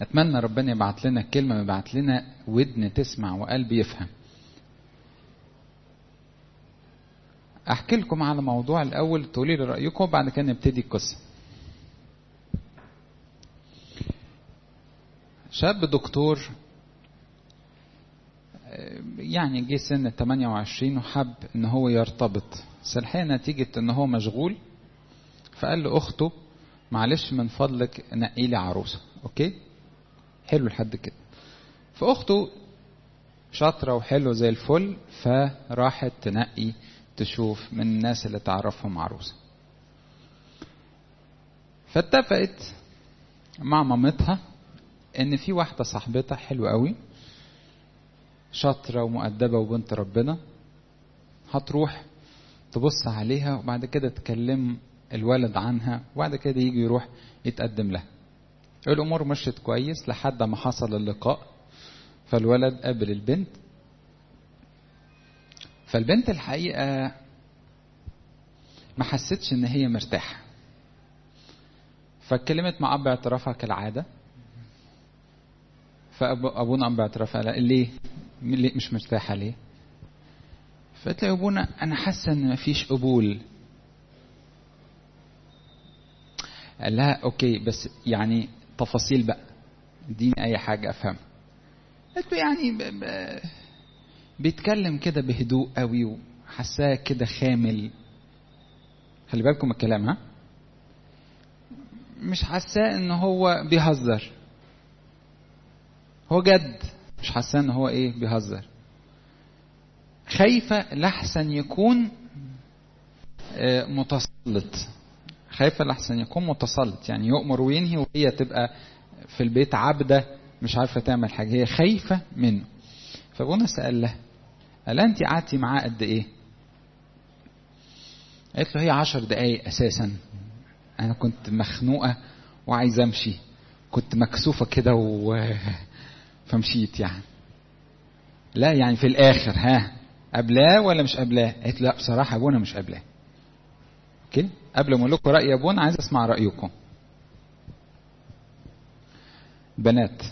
اتمنى ربنا يبعت لنا كلمه يبعت لنا ودن تسمع وقلب يفهم احكي لكم على موضوع الاول تقولي لي رايكم وبعد كده نبتدي القصه شاب دكتور يعني جه سن 28 وحب ان هو يرتبط بس الحقيقه نتيجه ان هو مشغول فقال لاخته معلش من فضلك نقي لي عروسه اوكي حلو لحد كده فاخته شاطره وحلوه زي الفل فراحت تنقي تشوف من الناس اللي تعرفهم عروسه فاتفقت مع مامتها ان في واحده صاحبتها حلوه قوي شاطره ومؤدبه وبنت ربنا هتروح تبص عليها وبعد كده تكلم الولد عنها وبعد كده يجي يروح يتقدم لها الامور مشيت كويس لحد ما حصل اللقاء فالولد قابل البنت فالبنت الحقيقه ما حستش ان هي مرتاحه فاتكلمت مع اب اعترافها كالعاده فابونا اب اعترافها قال ليه ليه مش مرتاحه ليه فقلت له يا ابونا انا حاسه ان مفيش قبول قال لها اوكي بس يعني تفاصيل بقى اديني اي حاجه افهمها قلت له يعني ب... ب... بيتكلم كده بهدوء قوي وحساه كده خامل خلي بالكم من الكلام ها مش حاساه ان هو بيهزر هو جد مش حاساه ان هو ايه بيهزر خايفه لحسن يكون متسلط خايفه لحسن يكون متسلط يعني يؤمر وينهي وهي تبقى في البيت عبده مش عارفه تعمل حاجه هي خايفه منه فابونا سال لها قال انت قعدتي معاه قد ايه قالت له هي عشر دقايق اساسا انا كنت مخنوقه وعايزه امشي كنت مكسوفه كده و... فمشيت يعني لا يعني في الاخر ها قبلاه ولا مش قبلاه قالت لا بصراحه ابونا مش قبلاه اوكي قبل ما اقول لكم راي ابونا عايز اسمع رايكم بنات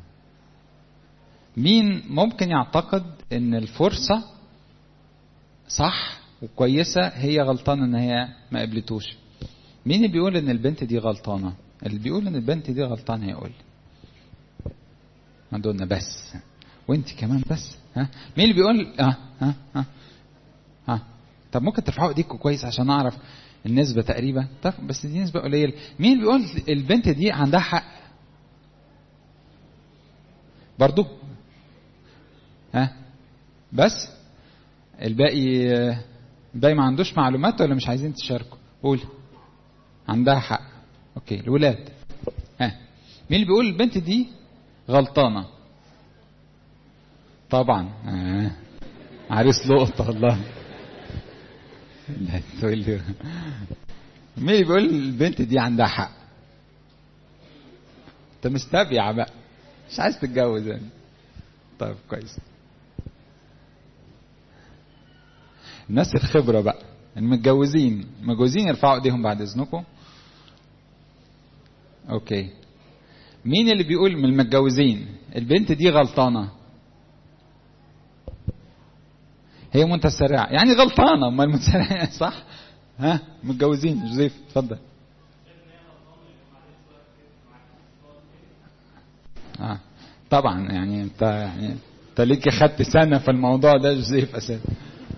مين ممكن يعتقد ان الفرصه صح وكويسه هي غلطانه ان هي ما قبلتوش مين اللي بيقول ان البنت دي غلطانه اللي بيقول ان البنت دي غلطانه يقول عندنا بس وانت كمان بس ها مين اللي بيقول اه ها ها ها طب ممكن ترفعوا ايديكم كويس عشان اعرف النسبه تقريبا طب بس دي نسبه قليله مين اللي بيقول البنت دي عندها حق برضو ها بس الباقي الباقي ما عندوش معلومات ولا مش عايزين تشاركوا قول عندها حق اوكي الولاد ها مين اللي بيقول البنت دي غلطانه طبعا آه. عريس لقطه الله لا تقول لي مين اللي بيقول البنت دي عندها حق انت مستبيع بقى مش عايز تتجوز يعني طيب كويس الناس الخبره بقى المتجوزين المتجوزين يرفعوا ايديهم بعد اذنكم اوكي مين اللي بيقول من المتجوزين البنت دي غلطانه هي متسرعه يعني غلطانه امال متسرعه صح ها متجوزين جوزيف اتفضل اه طبعا يعني انت يعني انت ليك خدت سنه في الموضوع ده جوزيف اساسا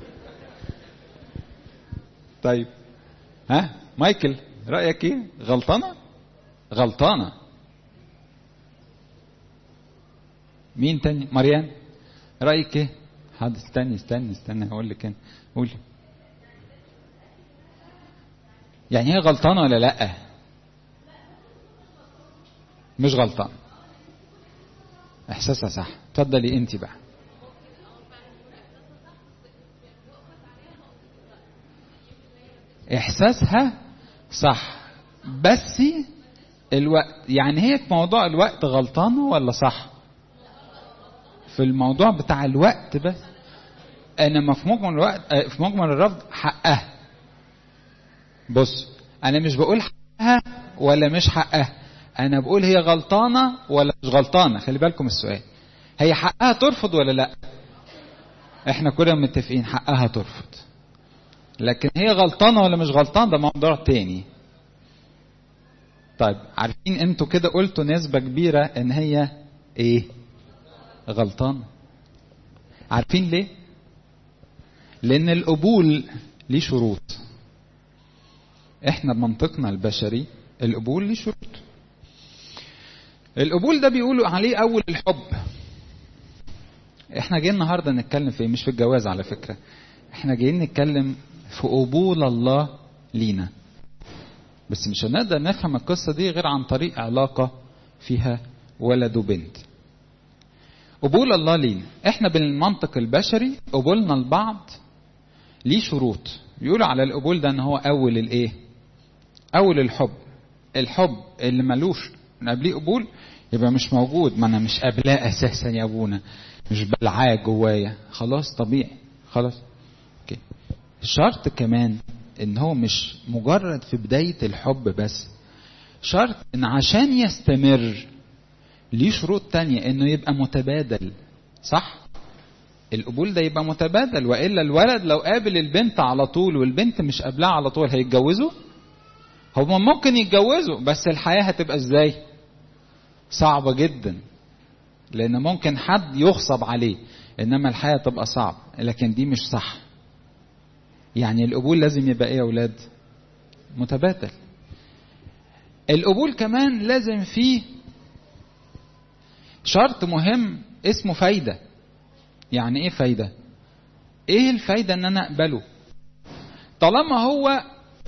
طيب ها مايكل رايك ايه غلطانه غلطانه مين تاني مريان رايك ايه حد استني استني استني هقول لك انا قولي يعني هي غلطانه ولا لا مش غلطان احساسها صح اتفضلي انت بقى احساسها صح بس الوقت يعني هي في موضوع الوقت غلطانه ولا صح في الموضوع بتاع الوقت بس انما في مجمل الوقت في مجمل الرفض حقها بص انا مش بقول حقها ولا مش حقها انا بقول هي غلطانه ولا مش غلطانه خلي بالكم السؤال هي حقها ترفض ولا لا احنا كلنا متفقين حقها ترفض لكن هي غلطانه ولا مش غلطانه ده موضوع تاني طيب عارفين انتوا كده قلتوا نسبه كبيره ان هي ايه غلطانه عارفين ليه لان القبول ليه شروط احنا بمنطقنا البشري القبول ليه شروط القبول ده بيقولوا عليه اول الحب احنا جايين النهارده نتكلم في مش في الجواز على فكره احنا جايين نتكلم في قبول الله لينا بس مش هنقدر نفهم القصه دي غير عن طريق علاقه فيها ولد وبنت قبول الله لينا احنا بالمنطق البشري قبولنا لبعض ليه شروط بيقولوا على القبول ده ان هو اول الايه اول الحب الحب اللي ملوش قبليه قبول يبقى مش موجود ما انا مش قابلاه اساسا يا ابونا مش بلعاه جوايا خلاص طبيعي خلاص اوكي الشرط كمان ان هو مش مجرد في بداية الحب بس شرط ان عشان يستمر ليه شروط تانية انه يبقى متبادل صح القبول ده يبقى متبادل والا الولد لو قابل البنت على طول والبنت مش قابلها على طول هيتجوزوا هما ممكن يتجوزوا بس الحياه هتبقى ازاي صعبه جدا لان ممكن حد يغصب عليه انما الحياه تبقى صعب لكن دي مش صح يعني القبول لازم يبقى ايه يا اولاد متبادل القبول كمان لازم فيه شرط مهم اسمه فايده يعني ايه فايده ايه الفايده ان انا اقبله طالما هو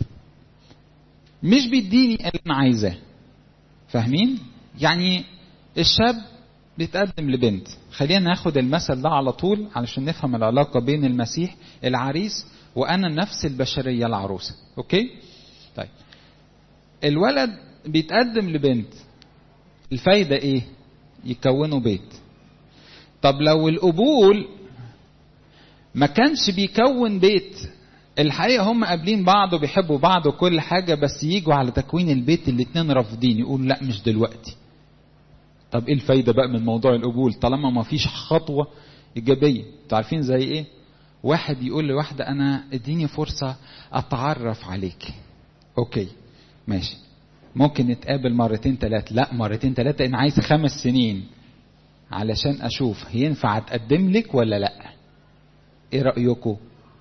مش بيديني اللي انا عايزاه فاهمين يعني الشاب بيتقدم لبنت خلينا ناخد المثل ده على طول علشان نفهم العلاقة بين المسيح العريس وأنا نفس البشرية العروسة أوكي طيب الولد بيتقدم لبنت الفايدة إيه يكونوا بيت طب لو القبول ما كانش بيكون بيت الحقيقة هم قابلين بعض وبيحبوا بعض وكل حاجة بس يجوا على تكوين البيت الاتنين رافضين يقولوا لا مش دلوقتي طب ايه الفايدة بقى من موضوع القبول طالما ما فيش خطوة ايجابية انتوا عارفين زي ايه واحد يقول لواحدة انا اديني فرصة اتعرف عليك اوكي ماشي ممكن نتقابل مرتين ثلاثة لا مرتين ثلاثة انا عايز خمس سنين علشان اشوف ينفع اتقدم لك ولا لا ايه رأيكم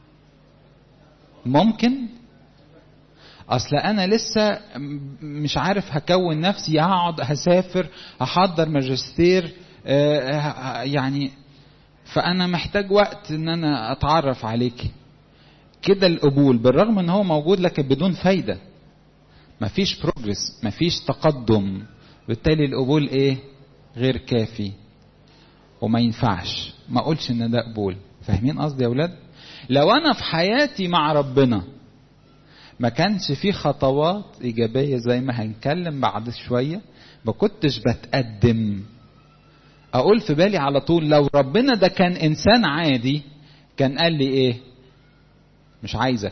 ممكن اصل انا لسه مش عارف هكون نفسي هقعد هسافر هحضر ماجستير يعني فانا محتاج وقت ان انا اتعرف عليك كده القبول بالرغم ان هو موجود لكن بدون فايده مفيش بروجرس مفيش تقدم بالتالي القبول ايه غير كافي وما ينفعش ما اقولش ان ده قبول فاهمين قصدي يا اولاد لو انا في حياتي مع ربنا ما كانش في خطوات ايجابيه زي ما هنتكلم بعد شويه ما كنتش بتقدم اقول في بالي على طول لو ربنا ده كان انسان عادي كان قال لي ايه مش عايزك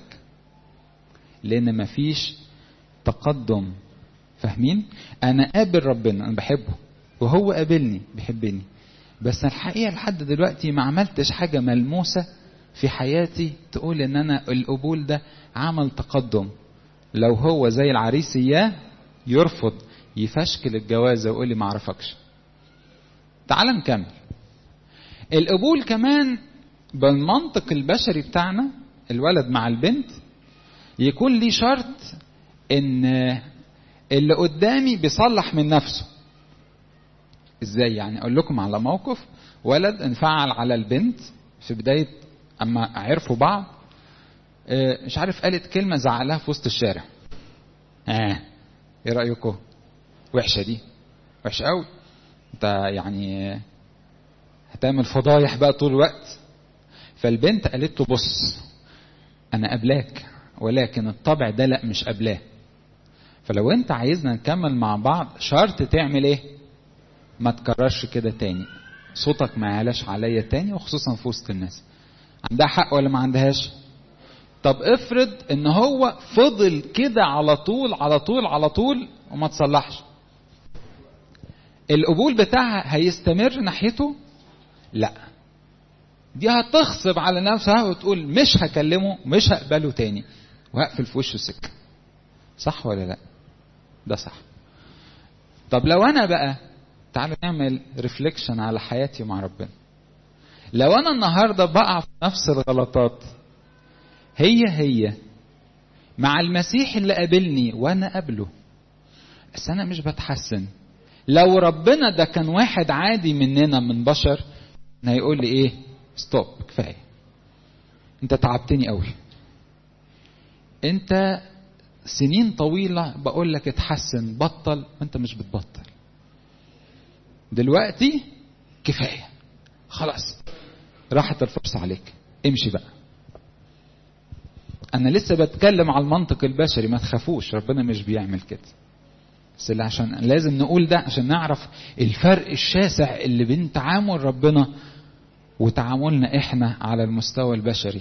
لان مفيش تقدم فاهمين انا قابل ربنا انا بحبه وهو قابلني بيحبني بس الحقيقه لحد دلوقتي ما عملتش حاجه ملموسه في حياتي تقول ان انا القبول ده عمل تقدم لو هو زي العريس اياه يرفض يفشكل الجوازه ويقول لي ما اعرفكش تعال نكمل القبول كمان بالمنطق البشري بتاعنا الولد مع البنت يكون ليه شرط ان اللي قدامي بيصلح من نفسه ازاي يعني اقول لكم على موقف ولد انفعل على البنت في بدايه اما عرفوا بعض مش عارف قالت كلمه زعلها في وسط الشارع اه ايه رايكم وحشه دي وحشه قوي انت يعني هتعمل فضايح بقى طول الوقت فالبنت قالت له بص انا قبلاك ولكن الطبع ده لا مش قبلاه فلو انت عايزنا نكمل مع بعض شرط تعمل ايه ما تكررش كده تاني صوتك ما يعلاش عليا تاني وخصوصا في وسط الناس عندها حق ولا ما عندهاش طب افرض ان هو فضل كده على طول على طول على طول وما تصلحش القبول بتاعها هيستمر ناحيته لا دي هتغصب على نفسها وتقول مش هكلمه مش هقبله تاني وهقفل في وشه سكه صح ولا لا ده صح طب لو انا بقى تعالوا نعمل ريفليكشن على حياتي مع ربنا لو انا النهارده بقع في نفس الغلطات هي هي مع المسيح اللي قابلني وانا قابله بس انا مش بتحسن لو ربنا ده كان واحد عادي مننا من بشر هيقول لي ايه ستوب كفايه انت تعبتني قوي انت سنين طويله بقول لك اتحسن بطل وانت مش بتبطل دلوقتي كفايه خلاص راحت الفرصه عليك امشي بقى انا لسه بتكلم على المنطق البشري ما تخافوش ربنا مش بيعمل كده بس اللي عشان لازم نقول ده عشان نعرف الفرق الشاسع اللي بين تعامل ربنا وتعاملنا احنا على المستوى البشري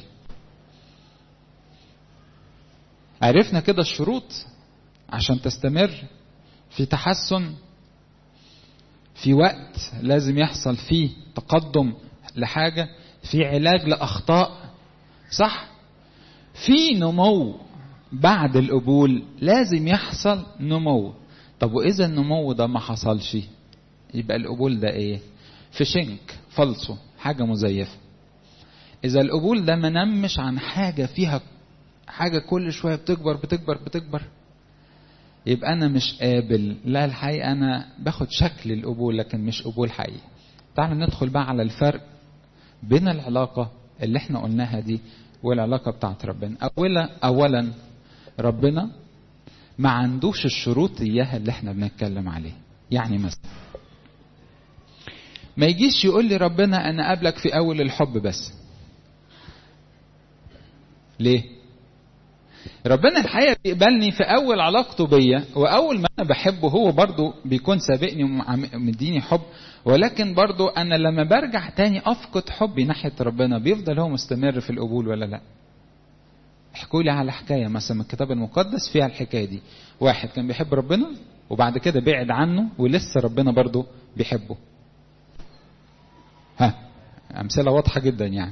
عرفنا كده الشروط عشان تستمر في تحسن في وقت لازم يحصل فيه تقدم لحاجه في علاج لاخطاء صح في نمو بعد القبول لازم يحصل نمو طب واذا النمو ده ما حصلش يبقى القبول ده ايه في شنك فلسو حاجه مزيفه اذا القبول ده ما نمش عن حاجه فيها حاجه كل شويه بتكبر بتكبر بتكبر يبقى انا مش قابل لا الحقيقه انا باخد شكل القبول لكن مش قبول حقيقي تعالوا ندخل بقى على الفرق بين العلاقه اللي احنا قلناها دي والعلاقه بتاعت ربنا اولا اولا ربنا ما عندوش الشروط اياها اللي احنا بنتكلم عليه يعني مثلا ما يجيش يقول لي ربنا انا قابلك في اول الحب بس ليه ربنا الحقيقه بيقبلني في اول علاقته بيا واول ما انا بحبه هو برضه بيكون سابقني ومديني حب ولكن برضه انا لما برجع تاني افقد حبي ناحيه ربنا بيفضل هو مستمر في القبول ولا لا احكوا لي على حكايه مثلا من الكتاب المقدس فيها الحكايه دي واحد كان بيحب ربنا وبعد كده بعد عنه ولسه ربنا برضه بيحبه ها امثله واضحه جدا يعني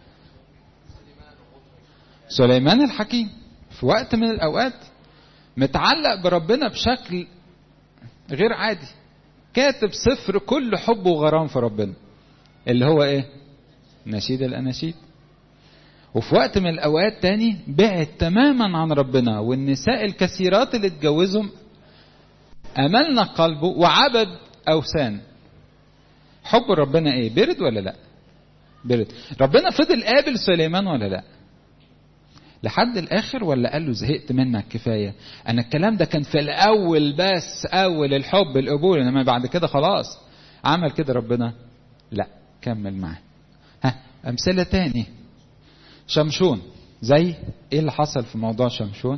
سليمان الحكيم في وقت من الاوقات متعلق بربنا بشكل غير عادي كاتب سفر كل حب وغرام في ربنا اللي هو ايه نشيد الاناشيد وفي وقت من الاوقات تاني بعد تماما عن ربنا والنساء الكثيرات اللي اتجوزهم املنا قلبه وعبد اوثان حب ربنا ايه برد ولا لا برد ربنا فضل قابل سليمان ولا لا لحد الاخر ولا قال له زهقت منك كفايه انا الكلام ده كان في الاول بس اول الحب القبول انما بعد كده خلاص عمل كده ربنا لا كمل معاه ها امثله تاني شمشون زي ايه اللي حصل في موضوع شمشون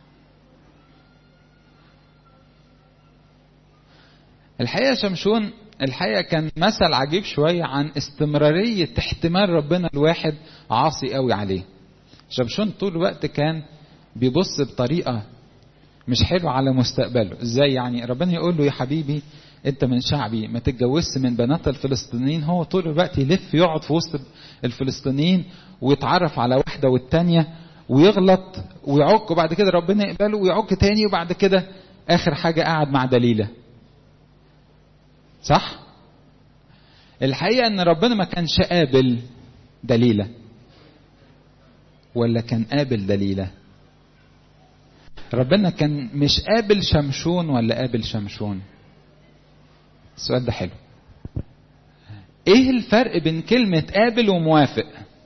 الحقيقه شمشون الحقيقه كان مثل عجيب شويه عن استمراريه احتمال ربنا الواحد عاصي قوي عليه شمشون طول الوقت كان بيبص بطريقه مش حلوه على مستقبله ازاي يعني ربنا يقول له يا حبيبي انت من شعبي ما تتجوزش من بنات الفلسطينيين هو طول الوقت يلف يقعد في وسط الفلسطينيين ويتعرف على واحده والتانيه ويغلط ويعك وبعد كده ربنا يقبله ويعك تاني وبعد كده اخر حاجه قعد مع دليله صح الحقيقه ان ربنا ما كانش قابل دليله ولا كان قابل دليله ربنا كان مش قابل شمشون ولا قابل شمشون السؤال ده حلو ايه الفرق بين كلمة قابل وموافق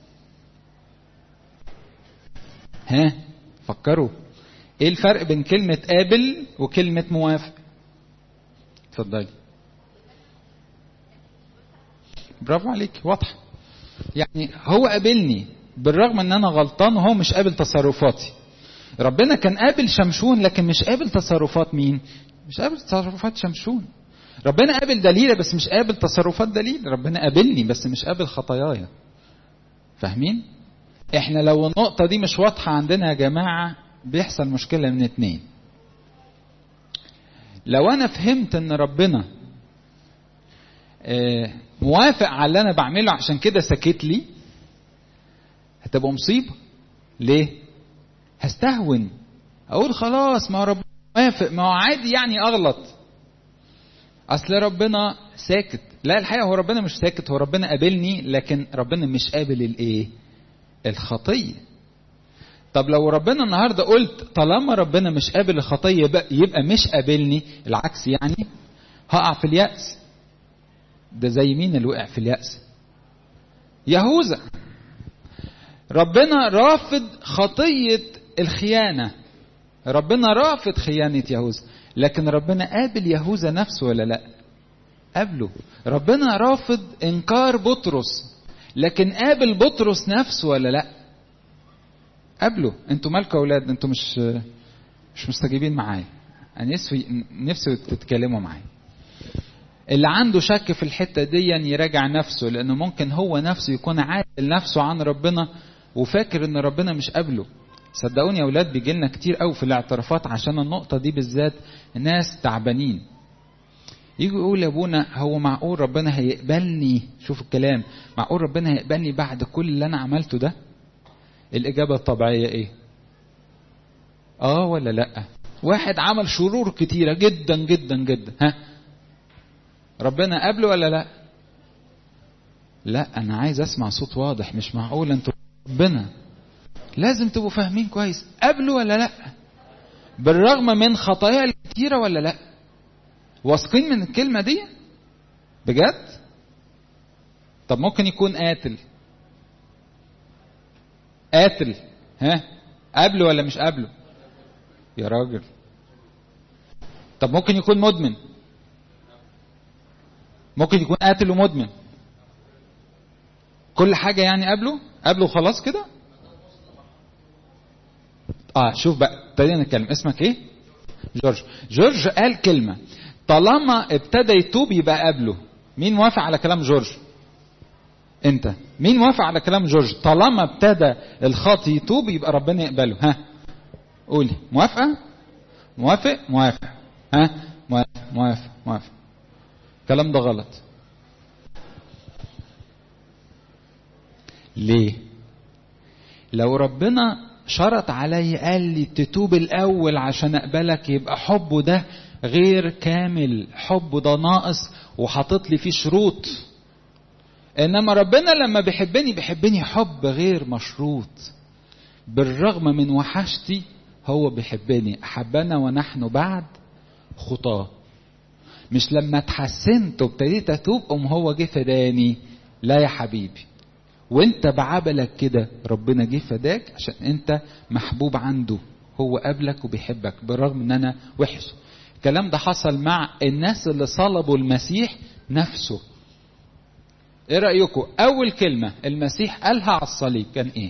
ها فكروا ايه الفرق بين كلمة قابل وكلمة موافق اتفضلي برافو عليك واضح يعني هو قابلني بالرغم ان انا غلطان وهو مش قابل تصرفاتي ربنا كان قابل شمشون لكن مش قابل تصرفات مين مش قابل تصرفات شمشون ربنا قابل دليلة بس مش قابل تصرفات دليل ربنا قابلني بس مش قابل خطاياي فاهمين احنا لو النقطة دي مش واضحة عندنا يا جماعة بيحصل مشكلة من اتنين لو انا فهمت ان ربنا موافق على اللي انا بعمله عشان كده سكت لي هتبقى مصيبه ليه هستهون اقول خلاص ما ربنا موافق ما هو عادي يعني اغلط اصل ربنا ساكت لا الحقيقه هو ربنا مش ساكت هو ربنا قابلني لكن ربنا مش قابل الايه الخطيه طب لو ربنا النهارده قلت طالما ربنا مش قابل الخطيه يبقى, يبقى مش قابلني العكس يعني هقع في اليأس ده زي مين اللي وقع في اليأس يهوذا ربنا رافض خطية الخيانة ربنا رافض خيانة يهوذا لكن ربنا قابل يهوذا نفسه ولا لا قابله ربنا رافض انكار بطرس لكن قابل بطرس نفسه ولا لا قابله انتوا مالكوا اولاد انتوا مش مش مستجيبين معايا انا نفسي نفسي تتكلموا معايا اللي عنده شك في الحته دي يراجع نفسه لانه ممكن هو نفسه يكون عادل نفسه عن ربنا وفاكر ان ربنا مش قابله صدقوني يا اولاد بيجي لنا كتير قوي في الاعترافات عشان النقطه دي بالذات ناس تعبانين يجوا يقول يا ابونا هو معقول ربنا هيقبلني شوف الكلام معقول ربنا هيقبلني بعد كل اللي انا عملته ده الاجابه الطبيعيه ايه اه ولا لا واحد عمل شرور كتيره جدا جدا جدا ها ربنا قبله ولا لا لا انا عايز اسمع صوت واضح مش معقول انتوا ربنا لازم تبقوا فاهمين كويس قبله ولا لا بالرغم من خطايا الكتيرة ولا لا واثقين من الكلمة دي بجد طب ممكن يكون قاتل قاتل ها قبله ولا مش قبله يا راجل طب ممكن يكون مدمن ممكن يكون قاتل ومدمن كل حاجة يعني قبله قبله خلاص كده اه شوف بقى ابتدينا نتكلم اسمك ايه جورج جورج قال كلمة طالما ابتدى يتوب يبقى قبله مين موافق على كلام جورج انت مين موافق على كلام جورج طالما ابتدى الخاطي يتوب يبقى ربنا يقبله ها قولي موافقة موافق موافق ها موافق موافق موافق الكلام ده غلط ليه لو ربنا شرط علي قال لي تتوب الاول عشان اقبلك يبقى حبه ده غير كامل حبه ده ناقص وحاطط لي فيه شروط انما ربنا لما بيحبني بيحبني حب غير مشروط بالرغم من وحشتي هو بيحبني احبنا ونحن بعد خطاه مش لما اتحسنت وابتديت اتوب قوم هو جه فداني لا يا حبيبي وانت بعبلك كده ربنا جه فداك عشان انت محبوب عنده هو قابلك وبيحبك بالرغم ان انا وحش الكلام ده حصل مع الناس اللي صلبوا المسيح نفسه ايه رايكم اول كلمه المسيح قالها على الصليب كان ايه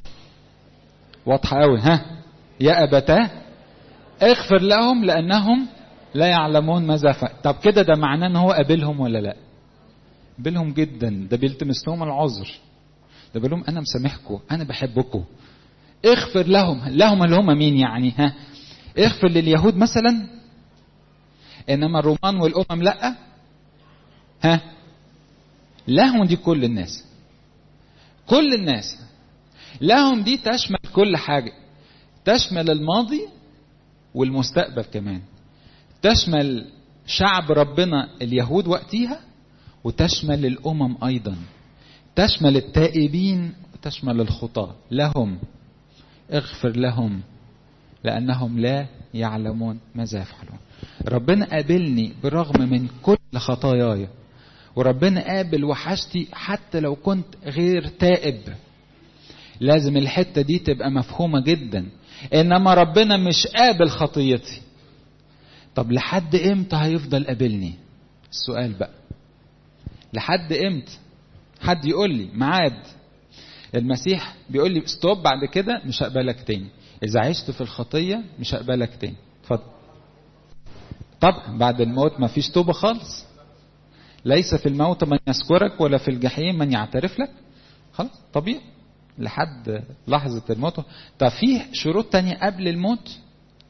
واضحه قوي ها يا ابتاه اغفر لهم لانهم لا يعلمون ماذا فعل طب كده ده معناه ان هو قابلهم ولا لا قابلهم جدا ده بيلتمس لهم العذر ده بيقول لهم انا مسامحكم انا بحبكم اغفر لهم لهم اللي هم مين يعني ها اغفر لليهود مثلا انما الرومان والامم لا ها لهم دي كل الناس كل الناس لهم دي تشمل كل حاجه تشمل الماضي والمستقبل كمان تشمل شعب ربنا اليهود وقتها وتشمل الامم ايضا تشمل التائبين وتشمل الخطاة لهم اغفر لهم لانهم لا يعلمون ماذا يفعلون ربنا قابلني برغم من كل خطاياي وربنا قابل وحشتي حتى لو كنت غير تائب لازم الحتة دي تبقى مفهومة جدا انما ربنا مش قابل خطيتي طب لحد امتى هيفضل قابلني السؤال بقى لحد امتى حد يقول لي ميعاد المسيح بيقول لي ستوب بعد كده مش هقبلك تاني اذا عشت في الخطيه مش هقبلك تاني اتفضل طبعا بعد الموت ما فيش توبه خالص ليس في الموت من يذكرك ولا في الجحيم من يعترف لك خلاص طبيعي لحد لحظة الموت طب في شروط تانية قبل الموت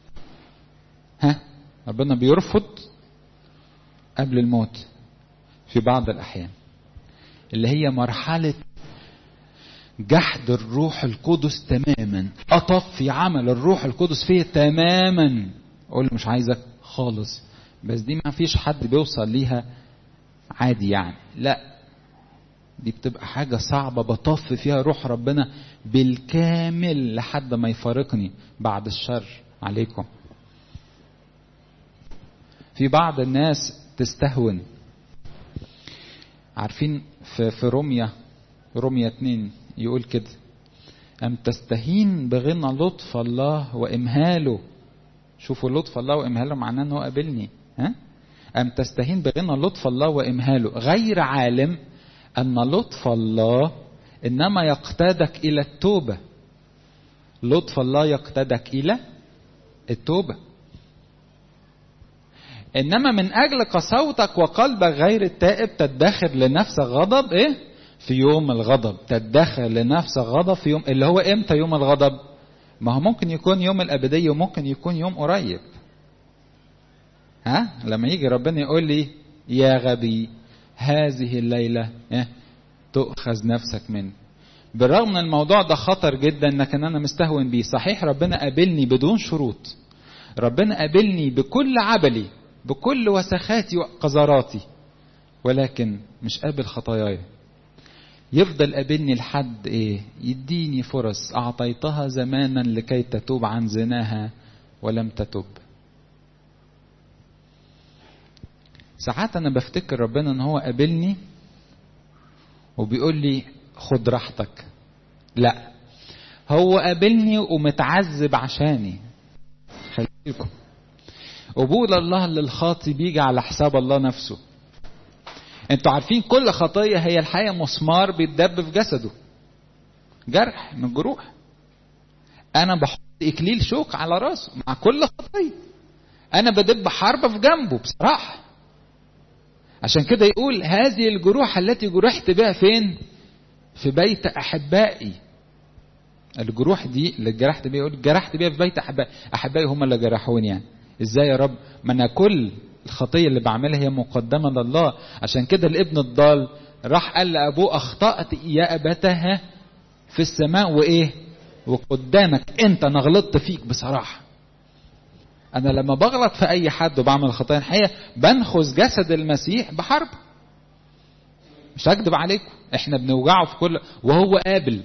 ها ربنا بيرفض قبل الموت في بعض الأحيان اللي هي مرحلة جحد الروح القدس تماما أطفي عمل الروح القدس فيه تماما أقول له مش عايزك خالص بس دي ما فيش حد بيوصل ليها عادي يعني لا دي بتبقى حاجة صعبة بطف فيها روح ربنا بالكامل لحد ما يفارقني بعد الشر عليكم في بعض الناس تستهون عارفين في, في روميا روميا اتنين يقول كده أم تستهين بغنى لطف الله وإمهاله شوفوا لطف الله وإمهاله معناه أنه قابلني ها؟ أم تستهين بغنى لطف الله وإمهاله غير عالم أن لطف الله إنما يقتادك إلى التوبة لطف الله يقتادك إلى التوبة إنما من أجل قسوتك وقلبك غير التائب تدخر لنفسك غضب إيه؟ في يوم الغضب تدخر لنفسك غضب في يوم اللي هو إمتى يوم الغضب؟ ما هو ممكن يكون يوم الأبدية وممكن يكون يوم قريب ها لما يجي ربنا يقول لي يا غبي هذه الليلة إيه؟ تؤخذ نفسك منه بالرغم من الموضوع ده خطر جدا لكن انا مستهون بيه صحيح ربنا قابلني بدون شروط ربنا قابلني بكل عبلي بكل وسخاتي وقذراتي ولكن مش قابل خطاياي يفضل قابلني لحد ايه يديني فرص اعطيتها زمانا لكي تتوب عن زناها ولم تتوب ساعات انا بفتكر ربنا ان هو قابلني وبيقول لي خد راحتك لا هو قابلني ومتعذب عشاني خليكم قبول الله للخاطي بيجي على حساب الله نفسه انتوا عارفين كل خطية هي الحقيقة مسمار بيتدب في جسده جرح من جروح انا بحط اكليل شوك على راسه مع كل خطية انا بدب حربة في جنبه بصراحة عشان كده يقول هذه الجروح التي جرحت بها فين في بيت احبائي الجروح دي اللي جرحت بيها يقول جرحت بيها في بيت احبائي احبائي هم اللي جرحوني يعني ازاي يا رب ما انا كل الخطيه اللي بعملها هي مقدمه لله عشان كده الابن الضال راح قال لابوه اخطات يا ابتها في السماء وايه وقدامك انت انا غلطت فيك بصراحه انا لما بغلط في اي حد وبعمل خطايا الحقيقه بنخذ جسد المسيح بحرب مش هكدب عليكم احنا بنوجعه في كل وهو قابل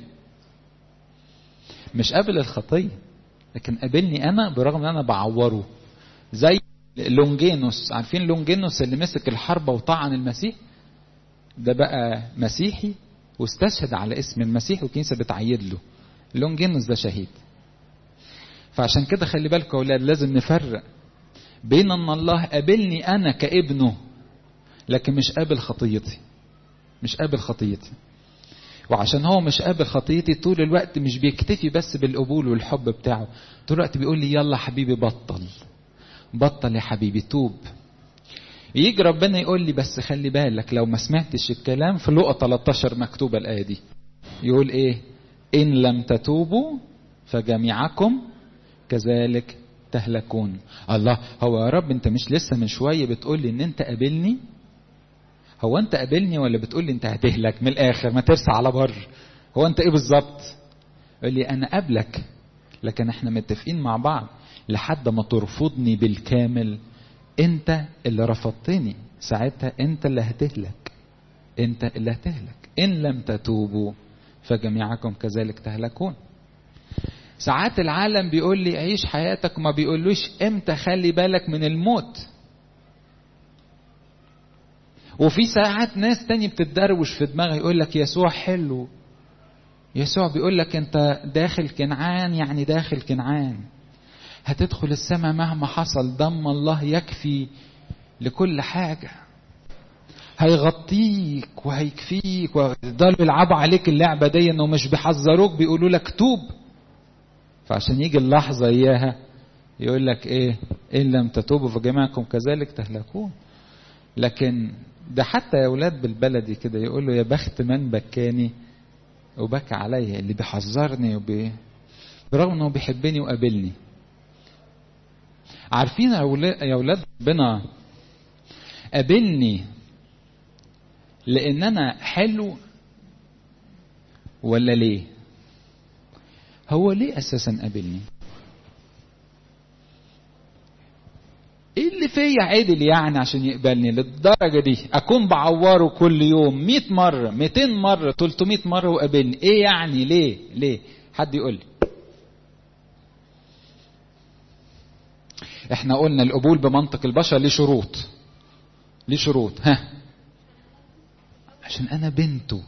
مش قابل الخطيه لكن قابلني انا برغم ان انا بعوره زي لونجينوس عارفين لونجينوس اللي مسك الحربة وطعن المسيح ده بقى مسيحي واستشهد على اسم المسيح والكنيسة بتعيد له لونجينوس ده شهيد فعشان كده خلي بالكم يا اولاد لازم نفرق بين ان الله قابلني انا كابنه لكن مش قابل خطيتي مش قابل خطيتي وعشان هو مش قابل خطيتي طول الوقت مش بيكتفي بس بالقبول والحب بتاعه طول الوقت بيقول لي يلا حبيبي بطل بطل يا حبيبي توب يجي ربنا يقول لي بس خلي بالك لو ما سمعتش الكلام في لقى 13 مكتوبة الآية دي يقول ايه إن لم تتوبوا فجميعكم كذلك تهلكون الله هو يا رب انت مش لسه من شوية بتقول لي ان انت قابلني هو انت قابلني ولا بتقول لي انت هتهلك من الاخر ما ترسى على بر هو انت ايه بالظبط يقول لي انا قابلك لكن احنا متفقين مع بعض لحد ما ترفضني بالكامل انت اللي رفضتني ساعتها انت اللي هتهلك انت اللي هتهلك ان لم تتوبوا فجميعكم كذلك تهلكون ساعات العالم بيقول لي عيش حياتك ما بيقولوش امتى خلي بالك من الموت وفي ساعات ناس تاني بتتدروش في دماغها يقول لك يسوع حلو يسوع بيقول لك انت داخل كنعان يعني داخل كنعان هتدخل السماء مهما حصل دم الله يكفي لكل حاجة هيغطيك وهيكفيك ويفضلوا يلعبوا عليك اللعبة دي انه مش بيحذروك بيقولوا لك توب فعشان يجي اللحظة اياها يقول لك ايه ان لم تتوبوا فجميعكم كذلك تهلكون لكن ده حتى يا اولاد بالبلدي كده يقول له يا بخت من بكاني وبكى عليا اللي بيحذرني وبي برغم انه بيحبني وقابلني عارفين يا اولاد ربنا قابلني لان انا حلو ولا ليه هو ليه اساسا قابلني ايه اللي فيا عدل يعني عشان يقبلني للدرجه دي اكون بعوره كل يوم 100 مره 200 مره 300 مره وقابلني ايه يعني ليه ليه حد يقول لي احنا قلنا القبول بمنطق البشر ليه شروط ليه شروط ها عشان انا بنته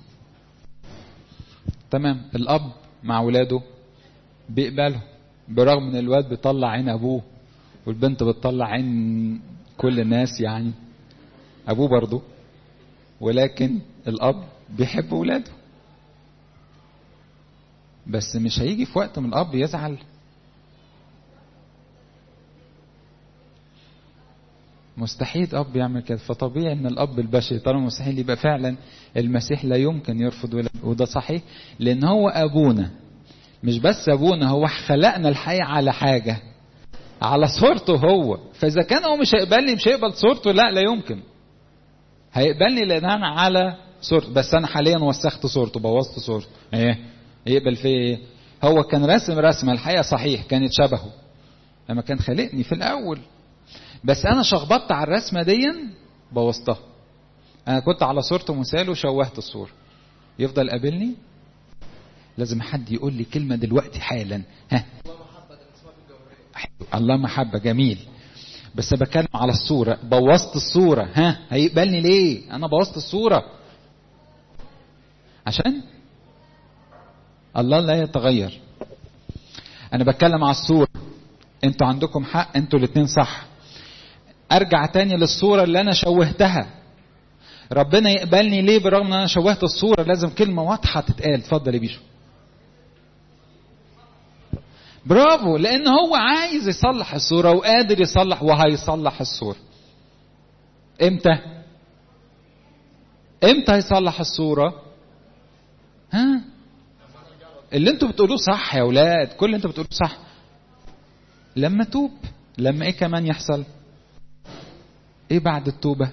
تمام الاب مع ولاده بيقبله برغم ان الواد بيطلع عين ابوه والبنت بتطلع عين كل الناس يعني ابوه برضه ولكن الاب بيحب ولاده بس مش هيجي في وقت من الاب يزعل مستحيل اب يعمل كده فطبيعي ان الاب البشري طالما مستحيل يبقى فعلا المسيح لا يمكن يرفض ولاده وده صحيح لان هو ابونا مش بس ابونا هو خلقنا الحقيقه على حاجه على صورته هو فاذا كان هو مش هيقبلني مش هيقبل صورته لا لا يمكن هيقبلني لان انا على صورته بس انا حاليا وسخت صورته بوظت صورته ايه يقبل في ايه هو كان رسم رسمه الحقيقه صحيح كانت شبهه لما كان خلقني في الاول بس انا شخبطت على الرسمه دي بوظتها انا كنت على صورته مثال وشوهت الصوره يفضل قابلني لازم حد يقول لي كلمه دلوقتي حالا ها الله محبة جميل بس بتكلم على الصورة بوظت الصورة ها هيقبلني ليه أنا بوظت الصورة عشان الله لا يتغير أنا بتكلم على الصورة أنتوا عندكم حق أنتوا الاتنين صح أرجع تاني للصورة اللي أنا شوهتها ربنا يقبلني ليه برغم ان انا شوهت الصوره لازم كلمه واضحه تتقال اتفضل يا بيشو برافو لان هو عايز يصلح الصوره وقادر يصلح وهيصلح الصوره امتى امتى هيصلح الصوره ها اللي انتوا بتقولوه صح يا اولاد كل اللي انتوا بتقولوه صح لما توب لما ايه كمان يحصل ايه بعد التوبه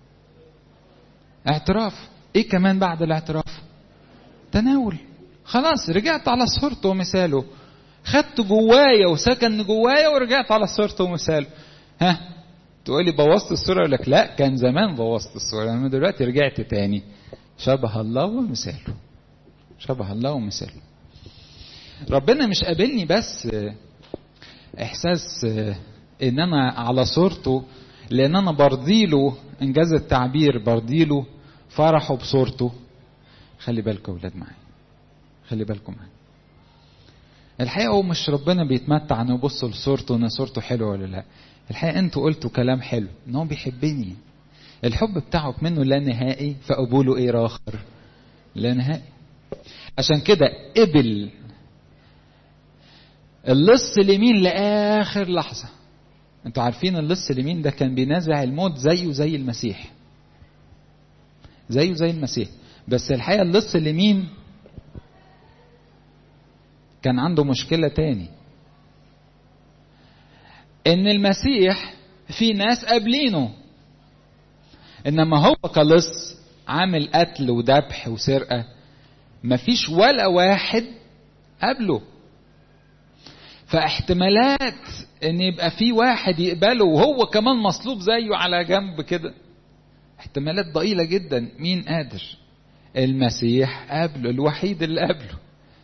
اعتراف ايه كمان بعد الاعتراف تناول خلاص رجعت على صورته ومثاله خدت جوايا وسكن جوايا ورجعت على صورته ومثاله ها تقولي بوظت الصوره اقول لك لا كان زمان بوظت الصوره انا دلوقتي رجعت تاني شبه الله ومثاله شبه الله ومثاله ربنا مش قابلني بس احساس ان انا على صورته لان انا برضيله انجاز التعبير برضيله فرحه بصورته خلي بالكم يا ولاد معايا خلي بالكم معايا الحقيقه هو مش ربنا بيتمتع انه يبص لصورته ان صورته حلوه ولا لا الحقيقه انتوا قلتوا كلام حلو ان هو بيحبني الحب بتاعه منه لا نهائي فقبوله ايه اخر لا نهائي عشان كده قبل اللص اليمين لاخر لحظه انتوا عارفين اللص اليمين ده كان بينازع الموت زيه زي المسيح زيه زي المسيح بس الحقيقه اللص اليمين كان عنده مشكله تاني ان المسيح في ناس قابلينه انما هو كلص عامل قتل وذبح وسرقه مفيش ولا واحد قبله فاحتمالات ان يبقى في واحد يقبله وهو كمان مصلوب زيه على جنب كده احتمالات ضئيله جدا مين قادر المسيح قبله الوحيد اللي قبله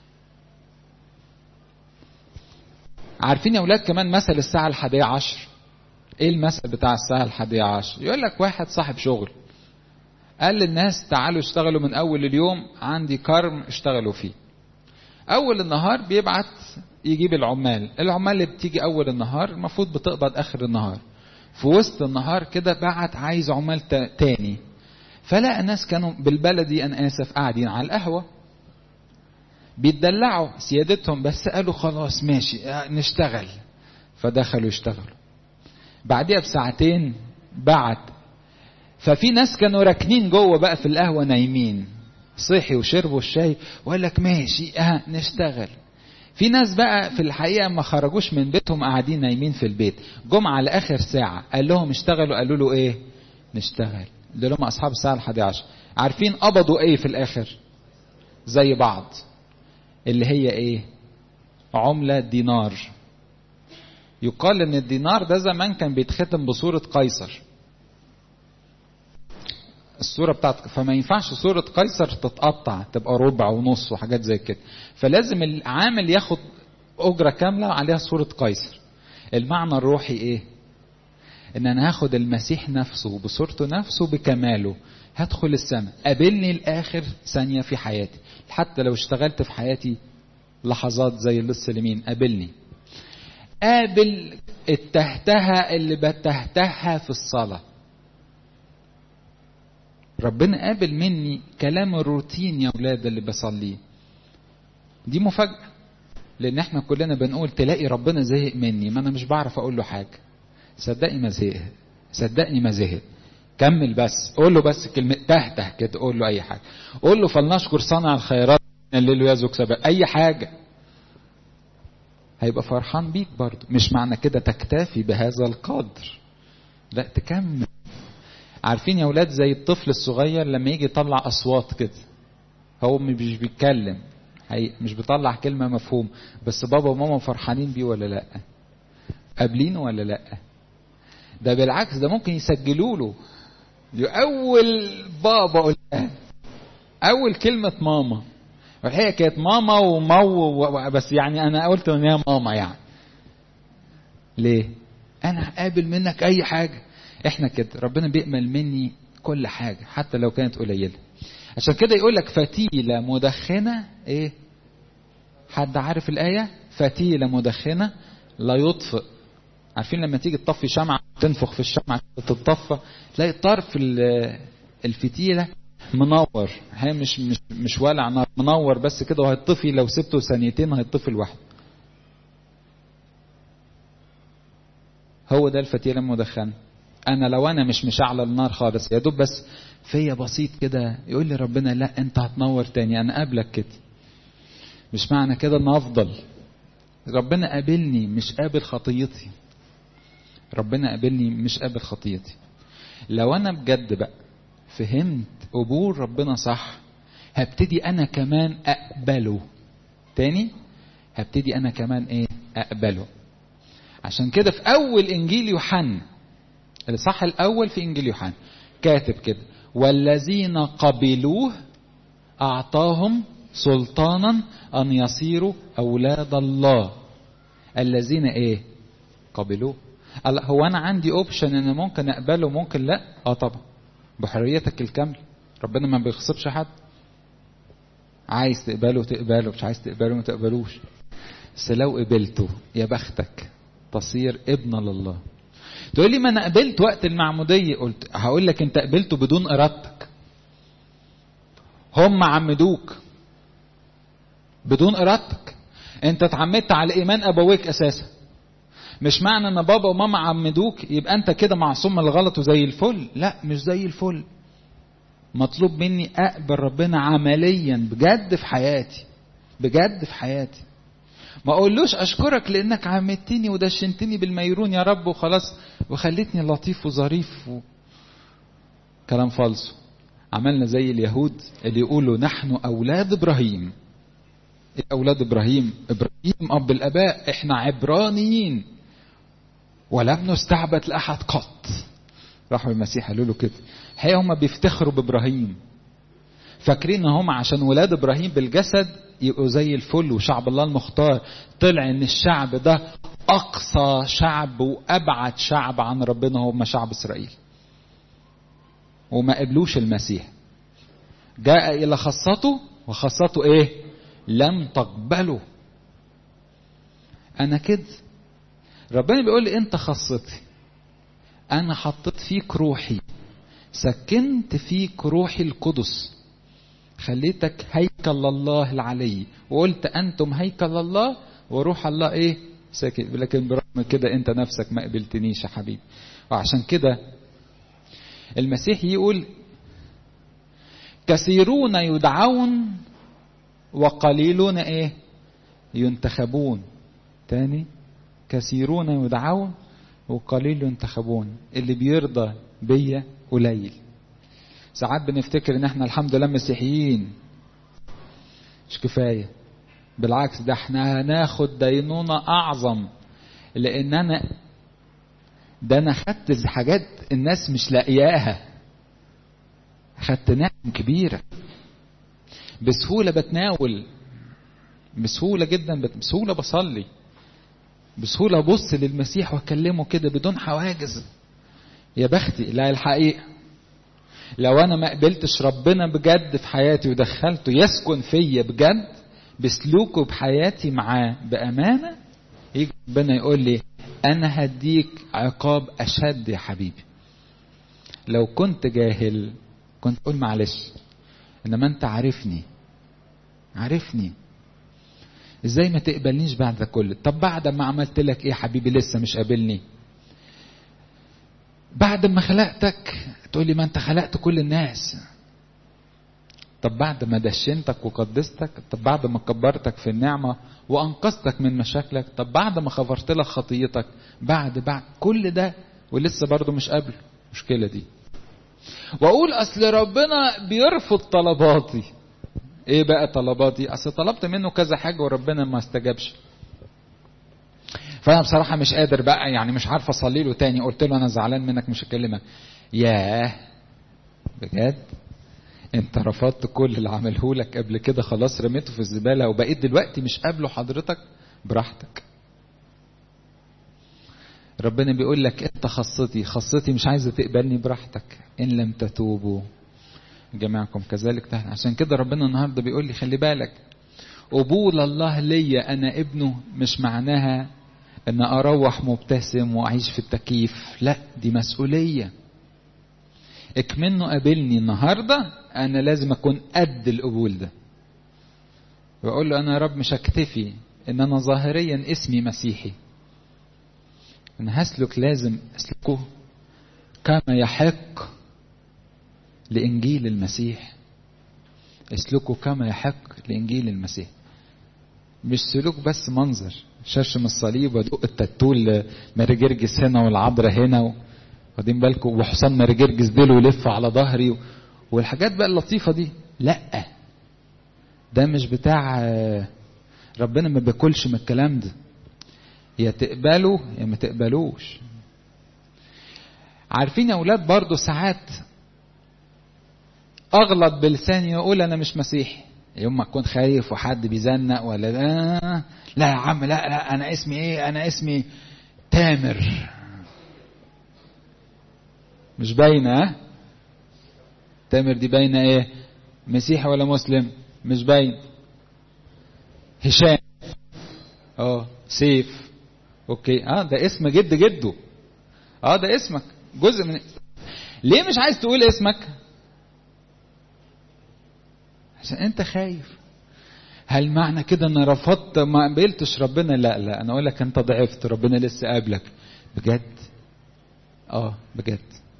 عارفين يا اولاد كمان مثل الساعه الحادية عشر ايه المثل بتاع الساعه الحادية عشر يقول لك واحد صاحب شغل قال للناس تعالوا اشتغلوا من اول اليوم عندي كرم اشتغلوا فيه اول النهار بيبعت يجيب العمال العمال اللي بتيجي اول النهار المفروض بتقبض اخر النهار في وسط النهار كده بعت عايز عمال تاني فلقى ناس كانوا بالبلدي انا اسف قاعدين على القهوه بيتدلعوا سيادتهم بس قالوا خلاص ماشي نشتغل فدخلوا يشتغلوا بعدها بساعتين بعت ففي ناس كانوا راكنين جوه بقى في القهوه نايمين صحي وشربوا الشاي وقال لك ماشي اه نشتغل في ناس بقى في الحقيقه ما خرجوش من بيتهم قاعدين نايمين في البيت جم على اخر ساعه قال لهم اشتغلوا قالوا له ايه نشتغل اللي هم أصحاب الساعة الحادية عشر عارفين قبضوا إيه في الآخر زي بعض اللي هي إيه عملة دينار يقال ان الدينار ده زمان كان بيتختم بصورة قيصر الصورة بتاعت فما ينفعش صورة قيصر تتقطع تبقى ربع ونص وحاجات زي كده فلازم العامل ياخد أجرة كاملة عليها صورة قيصر المعنى الروحي ايه ان انا هاخد المسيح نفسه بصورته نفسه بكماله هدخل السماء قابلني الاخر ثانية في حياتي حتى لو اشتغلت في حياتي لحظات زي اللص اليمين قابلني قابل التهتها اللي بتهتها في الصلاة ربنا قابل مني كلام الروتين يا ولاد اللي بصليه دي مفاجأة لأن احنا كلنا بنقول تلاقي ربنا زهق مني ما أنا مش بعرف أقول له حاجة صدقني ما زهق صدقني ما زهق كمل بس قول له بس كلمة تهته كده قول له أي حاجة قول له فلنشكر صانع الخيرات الليل يزك سبب أي حاجة هيبقى فرحان بيك برضه مش معنى كده تكتفي بهذا القدر لا تكمل عارفين يا ولاد زي الطفل الصغير لما يجي يطلع اصوات كده هو مش بيتكلم هي مش بيطلع كلمه مفهوم بس بابا وماما فرحانين بيه ولا لا قابلينه ولا لا ده بالعكس ده ممكن يسجلوا له اول بابا قلتها اول كلمه ماما والحقيقه كانت ماما ومو بس يعني انا قلت ان هي ماما يعني ليه انا هقابل منك اي حاجه احنا كده ربنا بيقبل مني كل حاجه حتى لو كانت قليله عشان كده يقول لك فتيله مدخنه ايه حد عارف الايه فتيله مدخنه لا يطفئ عارفين لما تيجي تطفي شمعه تنفخ في الشمعه تتطفى تلاقي طرف الفتيله منور هي مش مش مش والع نار منور بس كده وهيطفي لو سبته ثانيتين هيطفي لوحده هو ده الفتيله المدخنه انا لو انا مش مشعل النار خالص يا دوب بس فيا بسيط كده يقول لي ربنا لا انت هتنور تاني انا قابلك كده مش معنى كده ان افضل ربنا قابلني مش قابل خطيتي ربنا قابلني مش قابل خطيتي لو انا بجد بقى فهمت قبول ربنا صح هبتدي انا كمان اقبله تاني هبتدي انا كمان ايه اقبله عشان كده في اول انجيل يوحنا الصح الاول في انجيل يوحنا كاتب كده والذين قبلوه اعطاهم سلطانا ان يصيروا اولاد الله الذين ايه قبلوه هو انا عندي اوبشن ان ممكن اقبله ممكن لا اه طبعا بحريتك الكامله ربنا ما بيغصبش حد عايز تقبله تقبله مش عايز تقبله ما تقبلوش بس لو قبلته يا بختك تصير ابن لله تقول لي ما انا قبلت وقت المعموديه قلت هقول لك انت قبلته بدون ارادتك هم عمدوك بدون ارادتك انت اتعمدت على ايمان ابويك اساسا مش معنى ان بابا وماما عمدوك يبقى انت كده معصوم من الغلط وزي الفل لا مش زي الفل مطلوب مني اقبل ربنا عمليا بجد في حياتي بجد في حياتي ما اقولوش اشكرك لانك عمدتني ودشنتني بالميرون يا رب وخلاص وخليتني لطيف وظريف و... كلام فالصو عملنا زي اليهود اللي يقولوا نحن اولاد ابراهيم اولاد ابراهيم ابراهيم اب الاباء احنا عبرانيين ولم نستعبد لاحد قط راحوا المسيح قالوا له كده هي هم بيفتخروا بابراهيم فاكرين ان هم عشان ولاد ابراهيم بالجسد يبقوا زي الفل وشعب الله المختار طلع ان الشعب ده اقصى شعب وابعد شعب عن ربنا هم شعب اسرائيل وما قبلوش المسيح جاء الى خاصته وخاصته ايه لم تقبله انا كده ربنا بيقول لي انت خاصتي انا حطيت فيك روحي سكنت فيك روحي القدس خليتك هيكل الله العلي وقلت انتم هيكل الله وروح الله ايه ساكن لكن برغم كده انت نفسك ما قبلتنيش يا حبيبي وعشان كده المسيح يقول كثيرون يدعون وقليلون ايه ينتخبون تاني كثيرون يدعون وقليل ينتخبون اللي بيرضى بيا قليل ساعات بنفتكر ان احنا الحمد لله مسيحيين مش كفاية بالعكس ده احنا هناخد دينونة اعظم لان انا ده انا خدت حاجات الناس مش لاقياها خدت نعم كبيرة بسهولة بتناول بسهولة جدا بسهولة بصلي بسهولة أبص للمسيح وأكلمه كده بدون حواجز يا بختي لا الحقيقة لو أنا ما قبلتش ربنا بجد في حياتي ودخلته يسكن فيا بجد بسلوكه بحياتي معاه بأمانة يجي ربنا يقول لي أنا هديك عقاب أشد يا حبيبي لو كنت جاهل كنت أقول معلش إنما أنت عارفني عارفني ازاي ما تقبلنيش بعد ده كله طب بعد ما عملت لك ايه حبيبي لسه مش قابلني بعد ما خلقتك تقول لي ما انت خلقت كل الناس طب بعد ما دشنتك وقدستك طب بعد ما كبرتك في النعمة وأنقذتك من مشاكلك طب بعد ما غفرت لك خطيتك بعد بعد كل ده ولسه برضه مش قابله المشكلة دي وأقول أصل ربنا بيرفض طلباتي ايه بقى طلباتي اصل طلبت منه كذا حاجه وربنا ما استجابش فانا بصراحه مش قادر بقى يعني مش عارف اصلي له تاني قلت له انا زعلان منك مش هكلمك ياه بجد انت رفضت كل اللي عمله لك قبل كده خلاص رميته في الزباله وبقيت دلوقتي مش قابله حضرتك براحتك ربنا بيقول لك انت خاصتي خاصتي مش عايزه تقبلني براحتك ان لم تتوبوا جميعكم كذلك عشان كده ربنا النهارده بيقول لي خلي بالك قبول الله ليا انا ابنه مش معناها ان اروح مبتسم واعيش في التكييف لا دي مسؤوليه اكمنه قابلني النهارده انا لازم اكون قد القبول ده واقول له انا يا رب مش هكتفي ان انا ظاهريا اسمي مسيحي انا هسلك لازم اسلكه كما يحق لإنجيل المسيح اسلكوا كما يحق لإنجيل المسيح مش سلوك بس منظر شرشم الصليب ودق التتول ماري جرجس هنا والعبرة هنا واخدين بالكم وحصان ماري جرجس ديله يلف على ظهري والحاجات بقى اللطيفة دي لا ده مش بتاع ربنا ما بياكلش من الكلام ده يا تقبلوا يا ما تقبلوش عارفين يا اولاد برضو ساعات اغلط بلساني واقول انا مش مسيحي يوم ما اكون خايف وحد بيزنق ولا لا لا يا عم لا لا انا اسمي ايه انا اسمي تامر مش باينه تامر دي باينه ايه مسيحي ولا مسلم مش باين هشام اه سيف اوكي اه ده اسم جد جده اه ده اسمك جزء من ليه مش عايز تقول اسمك عشان انت خايف هل معنى كده ان رفضت ما قبلتش ربنا لا لا انا اقول لك انت ضعفت ربنا لسه قابلك بجد اه بجد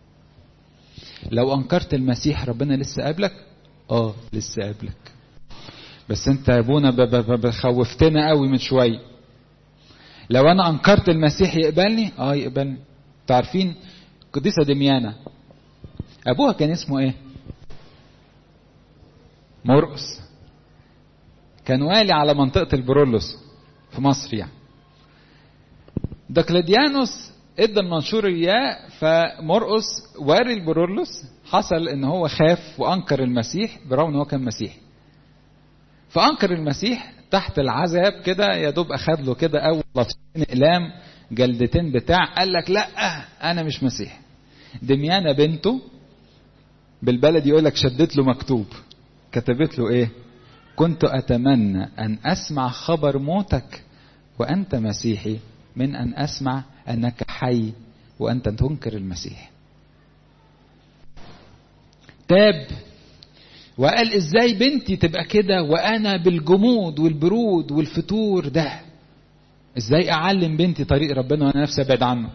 لو انكرت المسيح ربنا لسه قابلك اه لسه قابلك بس انت يا ابونا خوفتنا قوي من شويه لو انا انكرت المسيح يقبلني اه يقبلني تعرفين قديسه دميانه ابوها كان اسمه ايه مرقس كان والي على منطقة البرولوس في مصر يعني دقلديانوس ادى المنشور اياه فمرقس واري البرولوس حصل ان هو خاف وانكر المسيح برغم ان هو كان مسيحي فانكر المسيح تحت العذاب كده يا دوب اخد له كده اول لطشتين اقلام جلدتين بتاع قال لك لا انا مش مسيحي دميانه بنته بالبلد يقول لك شدت له مكتوب كتبت له ايه كنت اتمنى ان اسمع خبر موتك وانت مسيحي من ان اسمع انك حي وانت تنكر المسيح تاب وقال ازاي بنتي تبقى كده وانا بالجمود والبرود والفتور ده ازاي اعلم بنتي طريق ربنا وانا نفسي ابعد عنه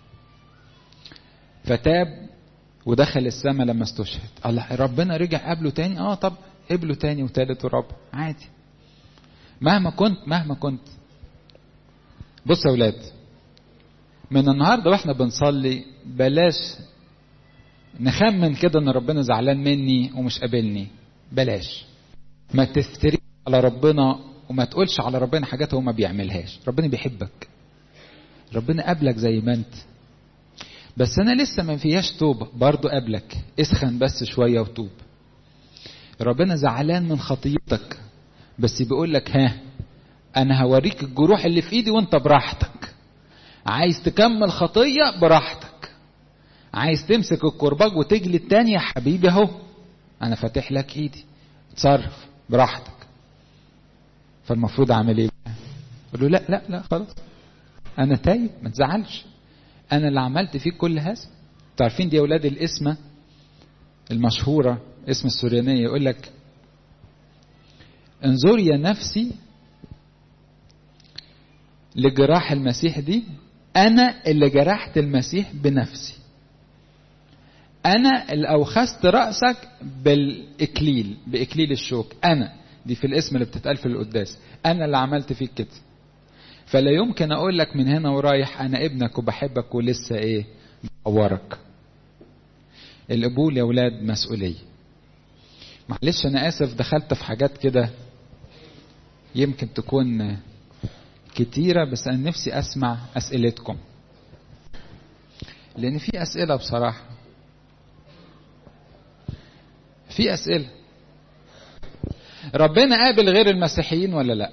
فتاب ودخل السماء لما استشهد الله ربنا رجع قبله تاني اه طب قبله تاني وتالت ورابع عادي مهما كنت مهما كنت بص يا اولاد من النهارده واحنا بنصلي بلاش نخمن كده ان ربنا زعلان مني ومش قابلني بلاش ما تفتري على ربنا وما تقولش على ربنا حاجات هو ما بيعملهاش ربنا بيحبك ربنا قابلك زي ما انت بس انا لسه ما فيهاش توبه برضه قابلك اسخن بس شويه وتوب ربنا زعلان من خطيتك بس بيقول لك ها انا هوريك الجروح اللي في ايدي وانت براحتك عايز تكمل خطيه براحتك عايز تمسك الكرباج وتجلي التاني يا حبيبي اهو انا فاتح لك ايدي اتصرف براحتك فالمفروض اعمل ايه قول له لا لا لا خلاص انا تايب ما تزعلش انا اللي عملت فيك كل هذا انتوا عارفين دي اولاد الاسمه المشهوره اسم السوريانيه يقول لك انظر يا نفسي لجراح المسيح دي انا اللي جرحت المسيح بنفسي انا اللي اوخست راسك بالاكليل باكليل الشوك انا دي في الاسم اللي بتتقال في القداس انا اللي عملت فيك كده فلا يمكن اقول لك من هنا ورايح انا ابنك وبحبك ولسه ايه بعورك القبول يا ولاد مسؤوليه معلش انا اسف دخلت في حاجات كده يمكن تكون كتيرة بس أنا نفسي أسمع أسئلتكم لأن في أسئلة بصراحة في أسئلة ربنا قابل غير المسيحيين ولا لا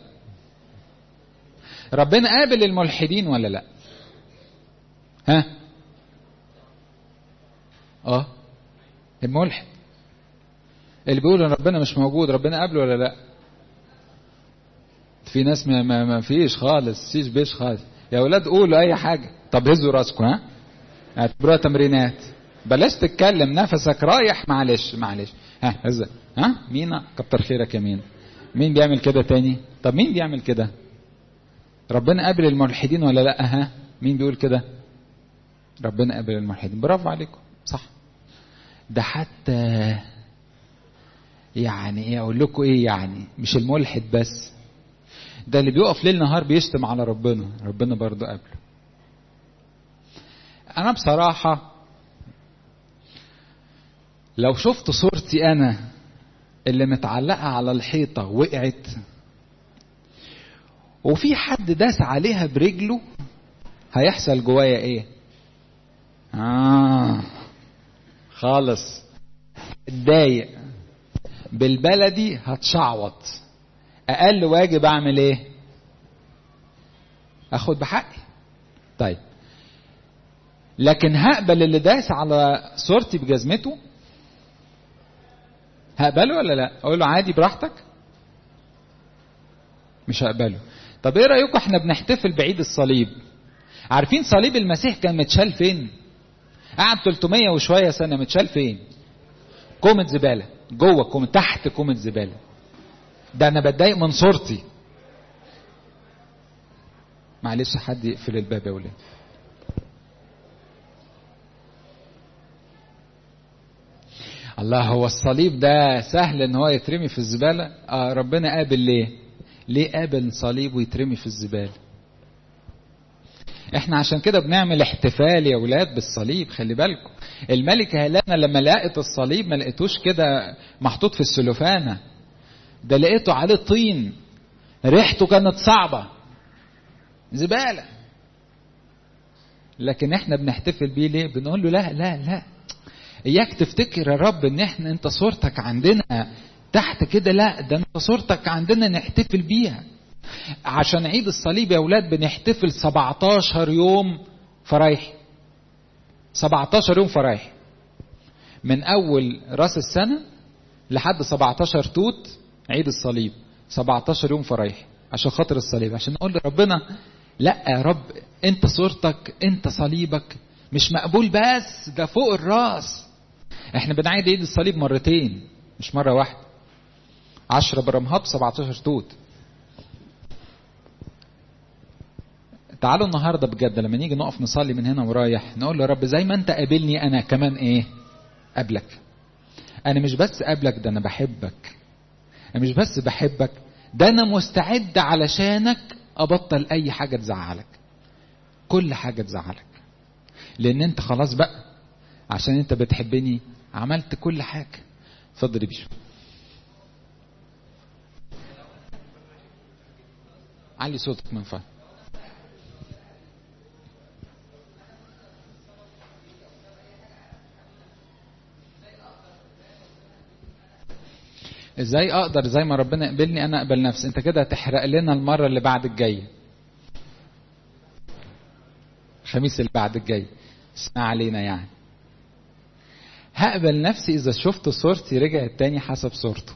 ربنا قابل الملحدين ولا لا ها اه الملحد اللي بيقول ان ربنا مش موجود ربنا قابله ولا لا في ناس ما, ما, ما فيش خالص فيش بيش خالص يا ولاد قولوا اي حاجه طب هزوا راسكم ها اعتبروها تمرينات بلاش تتكلم نفسك رايح معلش معلش ها هز ها مين كتر خيرك يا مين مين بيعمل كده تاني طب مين بيعمل كده ربنا قابل الملحدين ولا لا ها مين بيقول كده ربنا قابل الملحدين برافو عليكم صح ده حتى يعني ايه اقول لكم ايه يعني مش الملحد بس ده اللي بيقف ليل نهار بيشتم على ربنا ربنا برضه قابله انا بصراحة لو شفت صورتي انا اللي متعلقة على الحيطة وقعت وفي حد داس عليها برجله هيحصل جوايا ايه اه خالص اتضايق بالبلدي هتشعوط اقل واجب اعمل ايه اخد بحقي طيب لكن هقبل اللي داس على صورتي بجزمته هقبله ولا لا اقول له عادي براحتك مش هقبله طب ايه رايكم احنا بنحتفل بعيد الصليب عارفين صليب المسيح كان متشال فين قعد 300 وشويه سنه متشال فين كومة زباله جوه كومة تحت كومة زباله ده انا بتضايق من صورتي معلش حد يقفل الباب يا ولاد الله هو الصليب ده سهل ان هو يترمي في الزباله اه ربنا قابل ليه ليه قابل صليب ويترمي في الزباله احنا عشان كده بنعمل احتفال يا ولاد بالصليب خلي بالكم الملكة هيلانا لما لقت الصليب ما لقيتوش كده محطوط في السلوفانة ده لقيته عليه طين ريحته كانت صعبة زبالة لكن احنا بنحتفل بيه ليه بنقول له لا لا لا اياك تفتكر يا رب ان احنا انت صورتك عندنا تحت كده لا ده انت صورتك عندنا نحتفل بيها عشان عيد الصليب يا اولاد بنحتفل 17 يوم فرايح 17 يوم فرايح من اول راس السنه لحد 17 توت عيد الصليب 17 يوم فرايح عشان خاطر الصليب عشان نقول لربنا لا يا رب انت صورتك انت صليبك مش مقبول بس ده فوق الراس احنا بنعيد عيد الصليب مرتين مش مره واحده 10 برمهات 17 توت تعالوا النهارده بجد لما نيجي نقف نصلي من هنا ورايح نقول له يا رب زي ما انت قابلني انا كمان ايه قابلك انا مش بس قابلك ده انا بحبك انا مش بس بحبك ده انا مستعد علشانك ابطل اي حاجه تزعلك كل حاجه تزعلك لان انت خلاص بقى عشان انت بتحبني عملت كل حاجة اتفضل يا بيشو علي صوتك من فضلك ازاي اقدر زي ما ربنا يقبلني انا اقبل نفسي انت كده هتحرق لنا المره اللي بعد الجايه الخميس اللي بعد الجاي اسمع علينا يعني هقبل نفسي اذا شفت صورتي رجعت تاني حسب صورته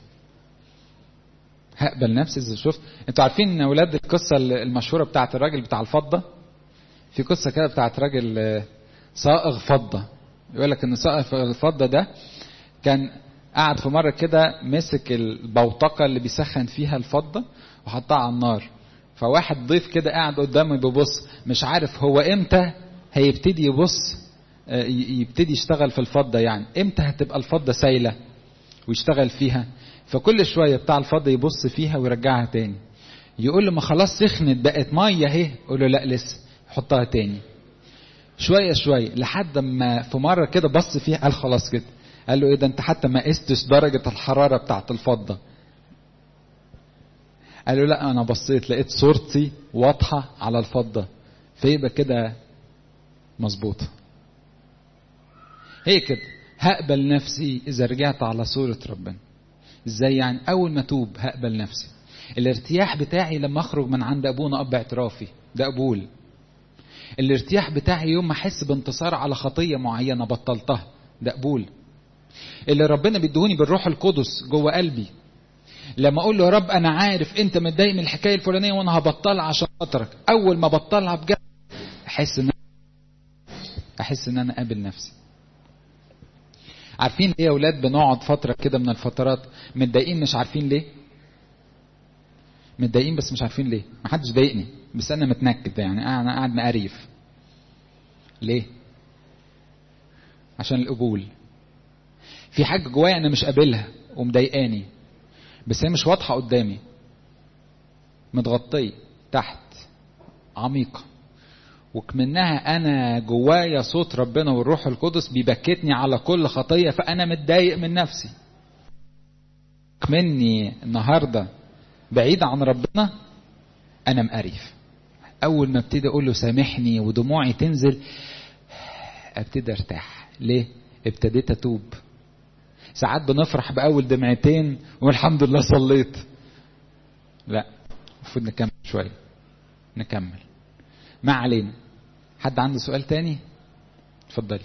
هقبل نفسي اذا شفت انتوا عارفين ان اولاد القصه المشهوره بتاعت الراجل بتاع الفضه في قصه كده بتاعت راجل صائغ فضه يقول لك ان صائغ الفضه ده كان قعد في مرة كده مسك البوتقة اللي بيسخن فيها الفضة وحطها على النار فواحد ضيف كده قاعد قدامه بيبص مش عارف هو امتى هيبتدي يبص يبتدي يشتغل في الفضة يعني امتى هتبقى الفضة سايلة ويشتغل فيها فكل شوية بتاع الفضة يبص فيها ويرجعها تاني يقول له ما خلاص سخنت بقت مية اهي يقول له لا لسه حطها تاني شوية شوية لحد ما في مرة كده بص فيها قال خلاص كده قال له ايه ده انت حتى ما قستش درجة الحرارة بتاعت الفضة قال له لا انا بصيت لقيت صورتي واضحة على الفضة فيبقى كده مظبوطة هي كده هقبل نفسي اذا رجعت على صورة ربنا ازاي يعني اول ما توب هقبل نفسي الارتياح بتاعي لما اخرج من عند ابونا اب اعترافي ده قبول الارتياح بتاعي يوم ما احس بانتصار على خطيه معينه بطلتها ده قبول اللي ربنا بيدهوني بالروح القدس جوه قلبي لما اقول له يا رب انا عارف انت متضايق من الحكايه الفلانيه وانا هبطلها عشان خاطرك اول ما بطلها بجد احس ان احس ان انا قابل نفسي عارفين ليه يا اولاد بنقعد فتره كده من الفترات متضايقين مش عارفين ليه متضايقين بس مش عارفين ليه محدش ضايقني بس انا متنكد يعني انا قاعد مقريف ليه عشان القبول في حاجه جوايا انا مش قابلها ومضايقاني بس هي مش واضحه قدامي متغطيه تحت عميقه وكمنها انا جوايا صوت ربنا والروح القدس بيبكتني على كل خطيه فانا متضايق من نفسي كمني النهارده بعيد عن ربنا انا مقرف اول ما ابتدي اقول له سامحني ودموعي تنزل ابتدي ارتاح ليه ابتديت اتوب ساعات بنفرح باول دمعتين والحمد لله صليت لا المفروض نكمل شويه نكمل ما علينا حد عنده سؤال تاني اتفضلي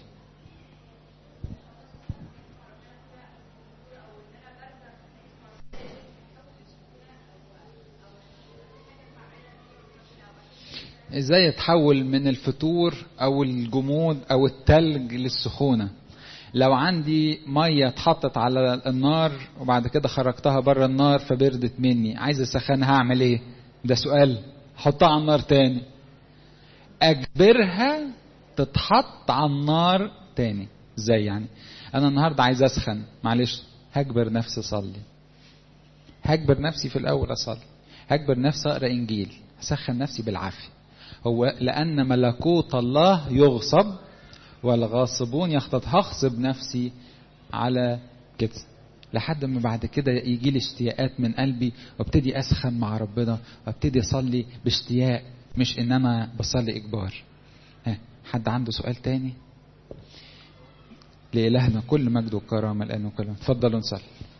ازاي اتحول من الفتور او الجمود او التلج للسخونه لو عندي ميه اتحطت على النار وبعد كده خرجتها بره النار فبردت مني عايز اسخنها هعمل ايه ده سؤال حطها على النار تاني اجبرها تتحط على النار تاني ازاي يعني انا النهارده عايز اسخن معلش هجبر نفسي اصلي هجبر نفسي في الاول اصلي هجبر نفسي اقرا انجيل هسخن نفسي بالعافيه هو لان ملكوت الله يغصب والغاصبون يخطط هغصب نفسي على كده لحد ما بعد كده يجي لي اشتياقات من قلبي وابتدي اسخن مع ربنا وابتدي اصلي باشتياق مش ان انا بصلي اجبار ها حد عنده سؤال تاني لإلهنا كل مجد وكرامة الآن وكلام اتفضلوا نصلي